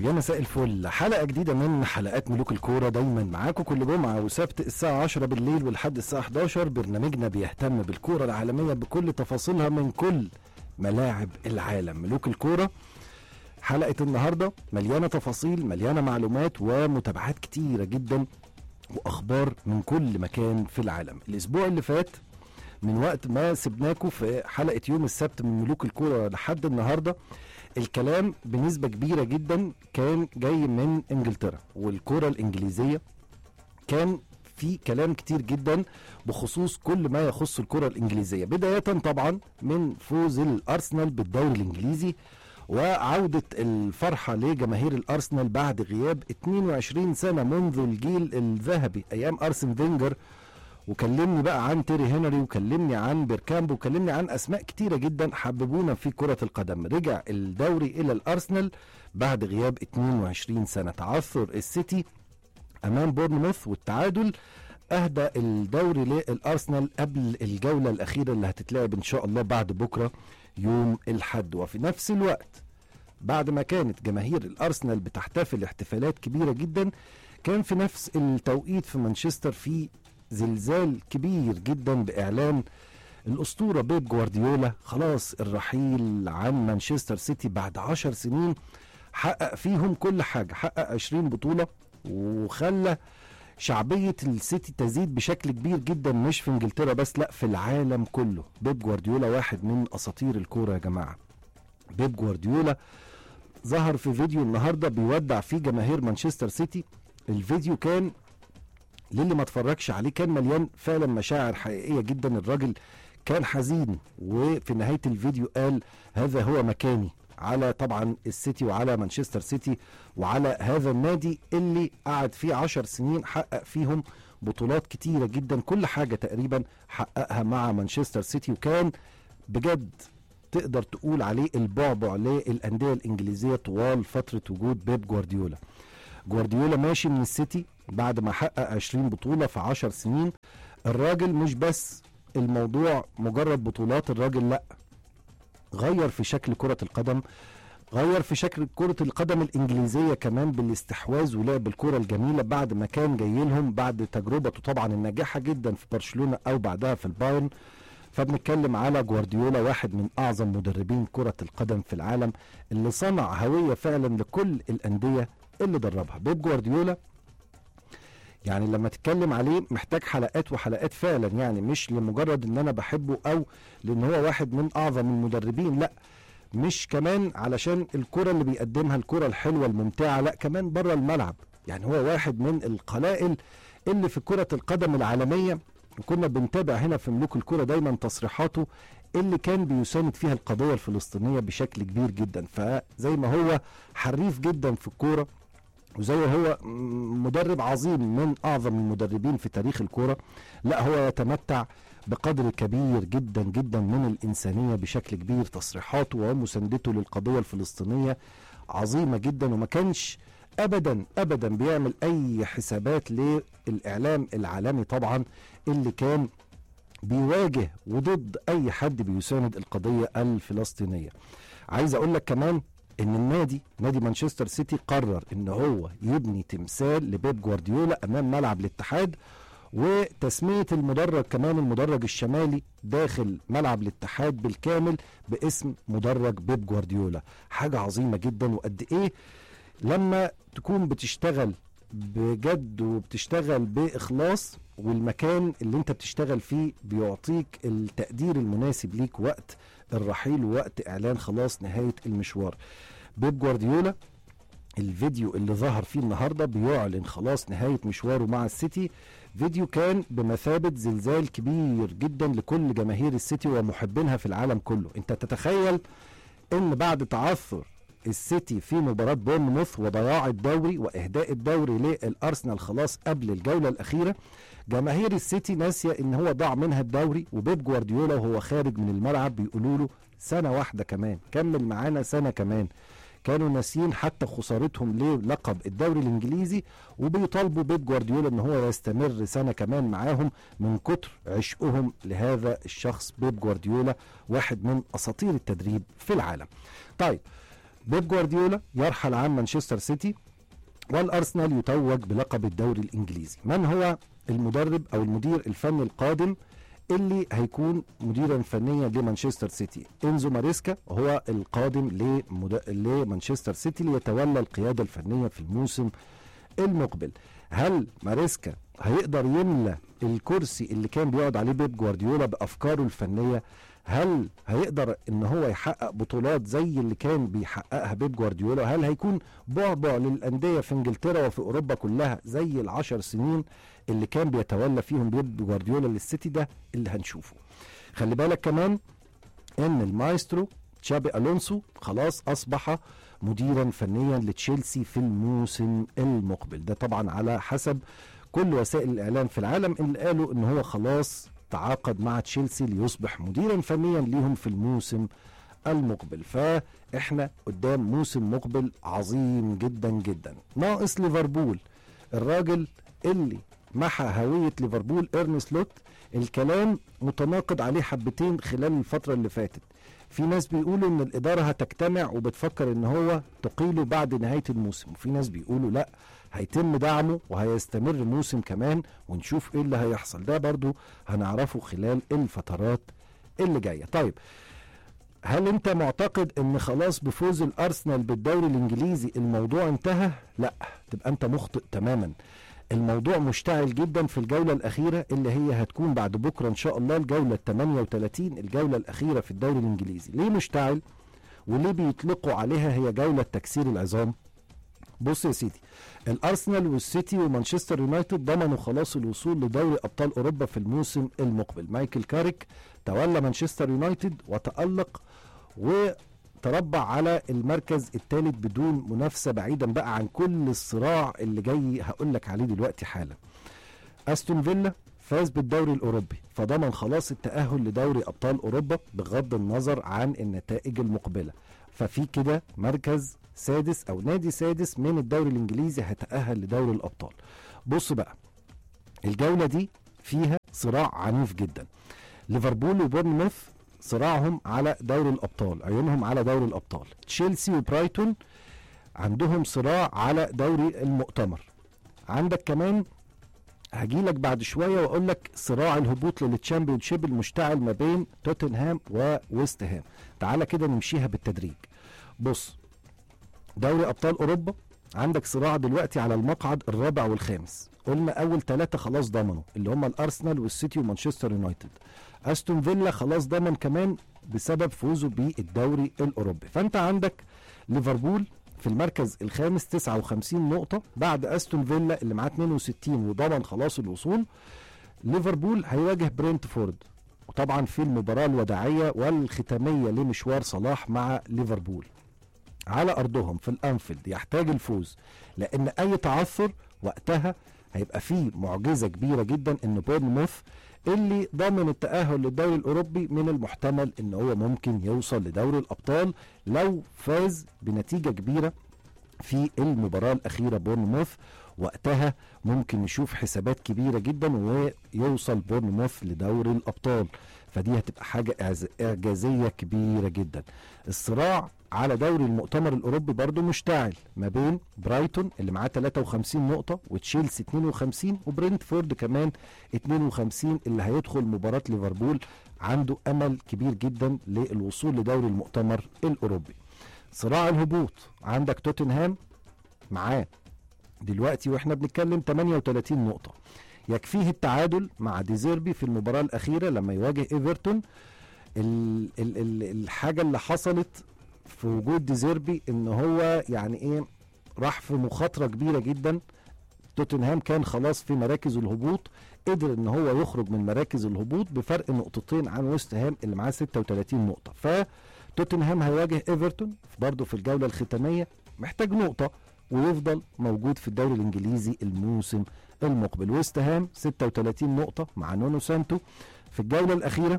يا مساء الفل حلقة جديدة من حلقات ملوك الكورة دايما معاكم كل جمعة وسبت الساعة 10 بالليل ولحد الساعة 11 برنامجنا بيهتم بالكورة العالمية بكل تفاصيلها من كل ملاعب العالم ملوك الكورة حلقة النهاردة مليانة تفاصيل مليانة معلومات ومتابعات كتيرة جدا وأخبار من كل مكان في العالم الأسبوع اللي فات من وقت ما سبناكم في حلقة يوم السبت من ملوك الكورة لحد النهارده الكلام بنسبة كبيرة جدا كان جاي من انجلترا والكرة الانجليزية كان في كلام كتير جدا بخصوص كل ما يخص الكرة الانجليزية بداية طبعا من فوز الارسنال بالدوري الانجليزي وعودة الفرحة لجماهير الارسنال بعد غياب 22 سنة منذ الجيل الذهبي ايام ارسن فينجر وكلمني بقى عن تيري هنري وكلمني عن بيركامب وكلمني عن اسماء كتيره جدا حببونا في كره القدم رجع الدوري الى الارسنال بعد غياب 22 سنه تعثر السيتي امام بورنموث والتعادل اهدى الدوري للارسنال قبل الجوله الاخيره اللي هتتلعب ان شاء الله بعد بكره يوم الحد وفي نفس الوقت بعد ما كانت جماهير الارسنال بتحتفل احتفالات كبيره جدا كان في نفس التوقيت في مانشستر في زلزال كبير جدا باعلان الاسطوره بيب جوارديولا خلاص الرحيل عن مانشستر سيتي بعد عشر سنين حقق فيهم كل حاجه حقق 20 بطوله وخلى شعبيه السيتي تزيد بشكل كبير جدا مش في انجلترا بس لا في العالم كله بيب جوارديولا واحد من اساطير الكوره يا جماعه بيب جوارديولا ظهر في فيديو النهارده بيودع فيه جماهير مانشستر سيتي الفيديو كان للي ما اتفرجش عليه كان مليان فعلا مشاعر حقيقيه جدا الراجل كان حزين وفي نهايه الفيديو قال هذا هو مكاني على طبعا السيتي وعلى مانشستر سيتي وعلى هذا النادي اللي قعد فيه عشر سنين حقق فيهم بطولات كتيرة جدا كل حاجة تقريبا حققها مع مانشستر سيتي وكان بجد تقدر تقول عليه البعبع للأندية الإنجليزية طوال فترة وجود بيب جوارديولا جوارديولا ماشي من السيتي بعد ما حقق 20 بطولة في 10 سنين الراجل مش بس الموضوع مجرد بطولات الراجل لا غير في شكل كرة القدم غير في شكل كرة القدم الإنجليزية كمان بالاستحواذ ولعب الكرة الجميلة بعد ما كان جاي لهم بعد تجربته طبعا الناجحة جدا في برشلونة أو بعدها في البايرن فبنتكلم على جوارديولا واحد من أعظم مدربين كرة القدم في العالم اللي صنع هوية فعلا لكل الأندية اللي دربها بيب جوارديولا يعني لما تتكلم عليه محتاج حلقات وحلقات فعلا يعني مش لمجرد ان انا بحبه او لان هو واحد من اعظم المدربين لا مش كمان علشان الكرة اللي بيقدمها الكرة الحلوة الممتعة لا كمان بره الملعب يعني هو واحد من القلائل اللي في كرة القدم العالمية وكنا بنتابع هنا في ملوك الكرة دايما تصريحاته اللي كان بيساند فيها القضية الفلسطينية بشكل كبير جدا فزي ما هو حريف جدا في الكورة وزي هو مدرب عظيم من اعظم المدربين في تاريخ الكوره لا هو يتمتع بقدر كبير جدا جدا من الانسانيه بشكل كبير تصريحاته ومساندته للقضيه الفلسطينيه عظيمه جدا وما كانش ابدا ابدا بيعمل اي حسابات للاعلام العالمي طبعا اللي كان بيواجه وضد اي حد بيساند القضيه الفلسطينيه عايز اقول لك كمان ان النادي نادي مانشستر سيتي قرر ان هو يبني تمثال لبيب جوارديولا امام ملعب الاتحاد وتسميه المدرج كمان المدرج الشمالي داخل ملعب الاتحاد بالكامل باسم مدرج بيب جوارديولا حاجه عظيمه جدا وقد ايه لما تكون بتشتغل بجد وبتشتغل باخلاص والمكان اللي انت بتشتغل فيه بيعطيك التقدير المناسب ليك وقت الرحيل ووقت اعلان خلاص نهايه المشوار بيب جوارديولا الفيديو اللي ظهر فيه النهارده بيعلن خلاص نهايه مشواره مع السيتي فيديو كان بمثابه زلزال كبير جدا لكل جماهير السيتي ومحبينها في العالم كله انت تتخيل ان بعد تعثر السيتي في مباراة بورنموث وضياع الدوري وإهداء الدوري للأرسنال خلاص قبل الجولة الأخيرة جماهير السيتي ناسية إن هو ضاع منها الدوري وبيب جوارديولا وهو خارج من الملعب بيقولوا له سنة واحدة كمان كمل معانا سنة كمان كانوا ناسيين حتى خسارتهم للقب الدوري الانجليزي وبيطالبوا بيب جوارديولا ان هو يستمر سنه كمان معاهم من كتر عشقهم لهذا الشخص بيب جوارديولا واحد من اساطير التدريب في العالم. طيب بيب جوارديولا يرحل عن مانشستر سيتي والارسنال يتوج بلقب الدوري الانجليزي من هو المدرب او المدير الفني القادم اللي هيكون مديرا فنيا لمانشستر سيتي انزو ماريسكا هو القادم لمد... لمانشستر سيتي ليتولى القياده الفنيه في الموسم المقبل هل ماريسكا هيقدر يملى الكرسي اللي كان بيقعد عليه بيب جوارديولا بافكاره الفنيه هل هيقدر ان هو يحقق بطولات زي اللي كان بيحققها بيب جوارديولا هل هيكون بعبع للانديه في انجلترا وفي اوروبا كلها زي العشر سنين اللي كان بيتولى فيهم بيب جوارديولا للسيتي ده اللي هنشوفه خلي بالك كمان ان المايسترو تشابي الونسو خلاص اصبح مديرا فنيا لتشيلسي في الموسم المقبل ده طبعا على حسب كل وسائل الاعلام في العالم اللي قالوا ان هو خلاص تعاقد مع تشيلسي ليصبح مديرا فنيا ليهم في الموسم المقبل فاحنا قدام موسم مقبل عظيم جدا جدا ناقص ليفربول الراجل اللي محى هوية ليفربول ارنست لوت الكلام متناقض عليه حبتين خلال الفترة اللي فاتت في ناس بيقولوا ان الاداره هتجتمع وبتفكر ان هو تقيله بعد نهايه الموسم وفي ناس بيقولوا لا هيتم دعمه وهيستمر موسم كمان ونشوف ايه اللي هيحصل ده برضو هنعرفه خلال الفترات اللي جايه طيب هل انت معتقد ان خلاص بفوز الارسنال بالدوري الانجليزي الموضوع انتهى لا تبقى انت مخطئ تماما الموضوع مشتعل جدا في الجولة الأخيرة اللي هي هتكون بعد بكرة إن شاء الله الجولة 38 الجولة الأخيرة في الدوري الإنجليزي ليه مشتعل وليه بيطلقوا عليها هي جولة تكسير العظام بص يا سيدي الارسنال والسيتي ومانشستر يونايتد ضمنوا خلاص الوصول لدوري ابطال اوروبا في الموسم المقبل مايكل كاريك تولى مانشستر يونايتد وتالق وتربع على المركز الثالث بدون منافسه بعيدا بقى عن كل الصراع اللي جاي هقول لك عليه دلوقتي حالا استون فيلا فاز بالدوري الاوروبي فضمن خلاص التاهل لدوري ابطال اوروبا بغض النظر عن النتائج المقبله ففي كده مركز سادس او نادي سادس من الدوري الانجليزي هيتاهل لدوري الابطال بص بقى الجوله دي فيها صراع عنيف جدا ليفربول وبورنموث صراعهم على دوري الابطال عيونهم على دوري الابطال تشيلسي وبرايتون عندهم صراع على دوري المؤتمر عندك كمان هجيلك بعد شويه واقول لك صراع الهبوط للتشامبيونشيب المشتعل ما بين توتنهام وويست هام تعالى كده نمشيها بالتدريج بص دوري ابطال اوروبا عندك صراع دلوقتي على المقعد الرابع والخامس قلنا اول ثلاثه خلاص ضمنوا اللي هم الارسنال والسيتي ومانشستر يونايتد استون فيلا خلاص ضمن كمان بسبب فوزه بالدوري الاوروبي فانت عندك ليفربول في المركز الخامس 59 نقطة بعد استون فيلا اللي معاه 62 وضمن خلاص الوصول ليفربول هيواجه برينتفورد وطبعا في المباراة الوداعية والختامية لمشوار صلاح مع ليفربول على ارضهم في الانفيلد يحتاج الفوز لان اي تعثر وقتها هيبقى فيه معجزه كبيره جدا ان بورنموث اللي ضامن التاهل للدوري الاوروبي من المحتمل ان هو ممكن يوصل لدوري الابطال لو فاز بنتيجه كبيره في المباراه الاخيره بورنموث وقتها ممكن نشوف حسابات كبيره جدا ويوصل بورنموث لدوري الابطال فدي هتبقى حاجه اعجازيه كبيره جدا الصراع على دوري المؤتمر الاوروبي برضو مشتعل ما بين برايتون اللي معاه 53 نقطه وتشيلسي 52 وبرنتفورد كمان 52 اللي هيدخل مباراه ليفربول عنده امل كبير جدا للوصول لدوري المؤتمر الاوروبي صراع الهبوط عندك توتنهام معاه دلوقتي واحنا بنتكلم 38 نقطه يكفيه التعادل مع ديزيربي في المباراه الاخيره لما يواجه ايفرتون ال ال ال الحاجه اللي حصلت في وجود ديزيربي ان هو يعني ايه راح في مخاطره كبيره جدا توتنهام كان خلاص في مراكز الهبوط قدر ان هو يخرج من مراكز الهبوط بفرق نقطتين عن ويست هام اللي معاه 36 نقطه فتوتنهام هيواجه ايفرتون برضه في الجوله الختاميه محتاج نقطه ويفضل موجود في الدوري الانجليزي الموسم المقبل ويست هام 36 نقطه مع نونو سانتو في الجوله الاخيره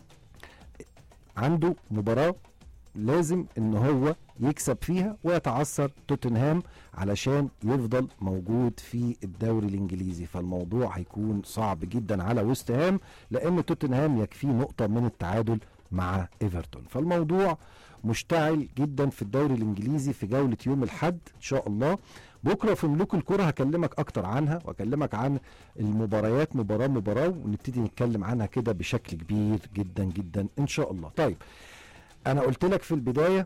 عنده مباراه لازم ان هو يكسب فيها ويتعثر توتنهام علشان يفضل موجود في الدوري الانجليزي فالموضوع هيكون صعب جدا على ويست هام لان توتنهام يكفيه نقطه من التعادل مع ايفرتون فالموضوع مشتعل جدا في الدوري الانجليزي في جوله يوم الاحد ان شاء الله بكره في ملوك الكره هكلمك اكتر عنها واكلمك عن المباريات مباراه مباراه ونبتدي نتكلم عنها كده بشكل كبير جدا جدا ان شاء الله طيب انا قلت لك في البدايه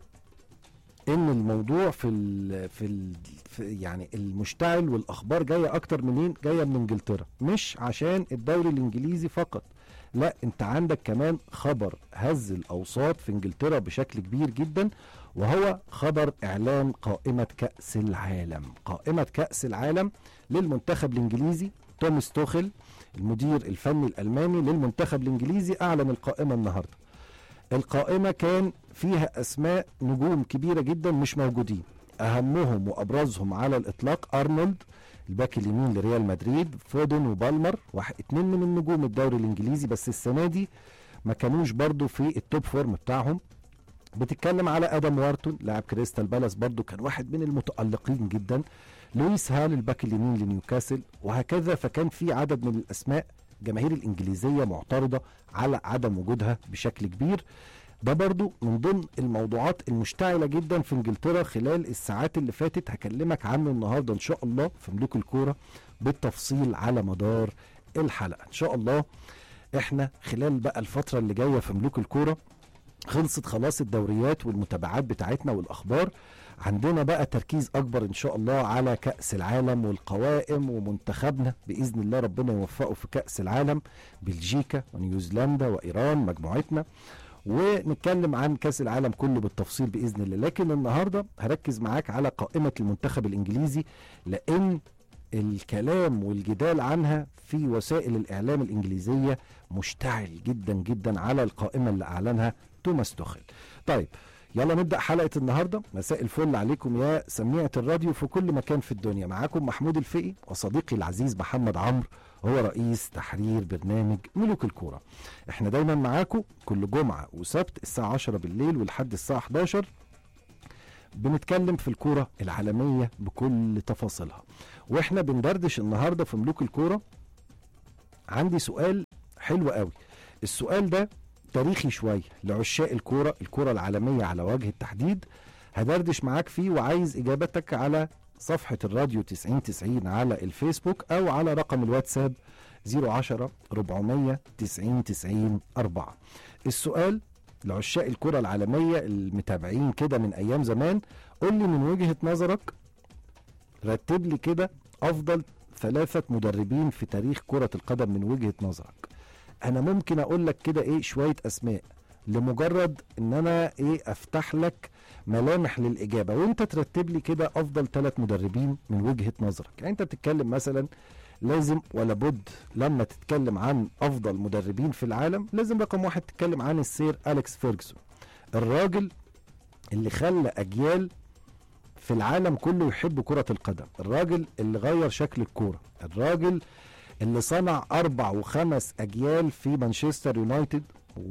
ان الموضوع في ال في, ال في يعني المشتعل والاخبار جايه اكتر منين جايه من انجلترا مش عشان الدوري الانجليزي فقط لا انت عندك كمان خبر هز الاوساط في انجلترا بشكل كبير جدا وهو خبر اعلان قائمه كاس العالم قائمه كاس العالم للمنتخب الانجليزي توماس توخل المدير الفني الالماني للمنتخب الانجليزي اعلن القائمه النهارده القائمه كان فيها اسماء نجوم كبيره جدا مش موجودين اهمهم وابرزهم على الاطلاق ارنولد الباك اليمين لريال مدريد فودن وبالمر واحد اتنين من النجوم الدوري الانجليزي بس السنه دي ما كانوش برضو في التوب فورم بتاعهم بتتكلم على ادم وارتون لاعب كريستال بالاس برضو كان واحد من المتالقين جدا لويس هال الباك اليمين لنيوكاسل وهكذا فكان في عدد من الاسماء الجماهير الانجليزيه معترضه على عدم وجودها بشكل كبير ده برضو من ضمن الموضوعات المشتعله جدا في انجلترا خلال الساعات اللي فاتت هكلمك عنه النهارده ان شاء الله في ملوك الكوره بالتفصيل على مدار الحلقه ان شاء الله احنا خلال بقى الفتره اللي جايه في ملوك الكوره خلصت خلاص الدوريات والمتابعات بتاعتنا والاخبار عندنا بقى تركيز اكبر ان شاء الله على كاس العالم والقوائم ومنتخبنا باذن الله ربنا يوفقه في كاس العالم بلجيكا ونيوزيلندا وايران مجموعتنا ونتكلم عن كاس العالم كله بالتفصيل باذن الله لكن النهارده هركز معاك على قائمه المنتخب الانجليزي لان الكلام والجدال عنها في وسائل الاعلام الانجليزيه مشتعل جدا جدا على القائمه اللي اعلنها توماس توخل طيب يلا نبدا حلقه النهارده مساء الفل عليكم يا سميعه الراديو في كل مكان في الدنيا معاكم محمود الفقي وصديقي العزيز محمد عمرو هو رئيس تحرير برنامج ملوك الكوره احنا دايما معاكم كل جمعه وسبت الساعه 10 بالليل ولحد الساعه 11 بنتكلم في الكوره العالميه بكل تفاصيلها واحنا بندردش النهارده في ملوك الكوره عندي سؤال حلو قوي السؤال ده تاريخي شويه لعشاق الكوره الكوره العالميه على وجه التحديد هدردش معاك فيه وعايز اجابتك على صفحه الراديو 9090 على الفيسبوك او على رقم الواتساب 010 400 90 90 4 السؤال لعشاق الكرة العالمية المتابعين كده من أيام زمان قول لي من وجهة نظرك رتب لي كده أفضل ثلاثة مدربين في تاريخ كرة القدم من وجهة نظرك أنا ممكن أقول لك كده إيه شوية أسماء لمجرد ان انا ايه افتح لك ملامح للاجابه وانت ترتب لي كده افضل ثلاث مدربين من وجهه نظرك يعني انت بتتكلم مثلا لازم ولا بد لما تتكلم عن افضل مدربين في العالم لازم رقم واحد تتكلم عن السير اليكس فيرجسون الراجل اللي خلى اجيال في العالم كله يحب كرة القدم الراجل اللي غير شكل الكورة الراجل اللي صنع أربع وخمس أجيال في مانشستر يونايتد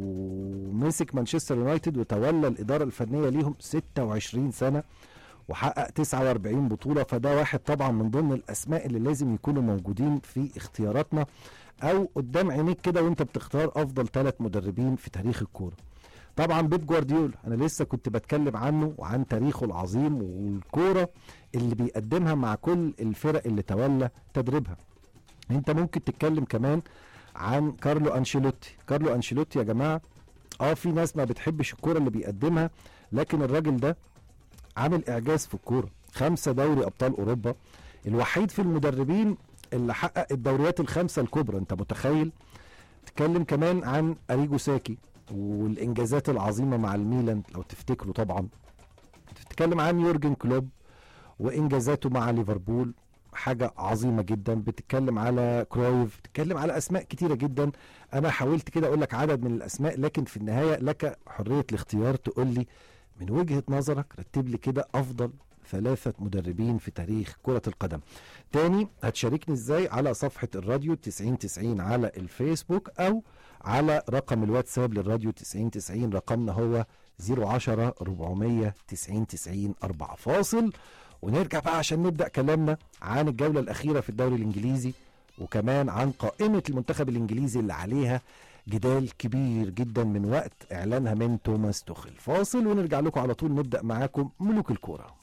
ومسك مانشستر يونايتد وتولى الإدارة الفنية ليهم 26 سنة وحقق 49 بطولة فده واحد طبعا من ضمن الأسماء اللي لازم يكونوا موجودين في اختياراتنا أو قدام عينيك كده وأنت بتختار أفضل ثلاث مدربين في تاريخ الكورة طبعا بيب جوارديولا انا لسه كنت بتكلم عنه وعن تاريخه العظيم والكوره اللي بيقدمها مع كل الفرق اللي تولى تدريبها انت ممكن تتكلم كمان عن كارلو انشيلوتي كارلو انشيلوتي يا جماعه اه في ناس ما بتحبش الكوره اللي بيقدمها لكن الراجل ده عامل اعجاز في الكوره خمسه دوري ابطال اوروبا الوحيد في المدربين اللي حقق الدوريات الخمسه الكبرى انت متخيل تتكلم كمان عن اريجو ساكي والانجازات العظيمه مع الميلان لو تفتكروا طبعا تتكلم عن يورجن كلوب وانجازاته مع ليفربول حاجه عظيمه جدا بتتكلم على كرويف بتتكلم على اسماء كتيره جدا انا حاولت كده اقول لك عدد من الاسماء لكن في النهايه لك حريه الاختيار تقول لي من وجهه نظرك رتب لي كده افضل ثلاثة مدربين في تاريخ كرة القدم تاني هتشاركني ازاي على صفحة الراديو 9090 على الفيسبوك او على رقم الواتساب للراديو 9090 رقمنا هو 010 400 90 90 4 فاصل ونرجع بقى عشان نبدأ كلامنا عن الجولة الأخيرة في الدوري الإنجليزي وكمان عن قائمة المنتخب الإنجليزي اللي عليها جدال كبير جدا من وقت اعلانها من توماس توخل فاصل ونرجع لكم على طول نبدا معاكم ملوك الكوره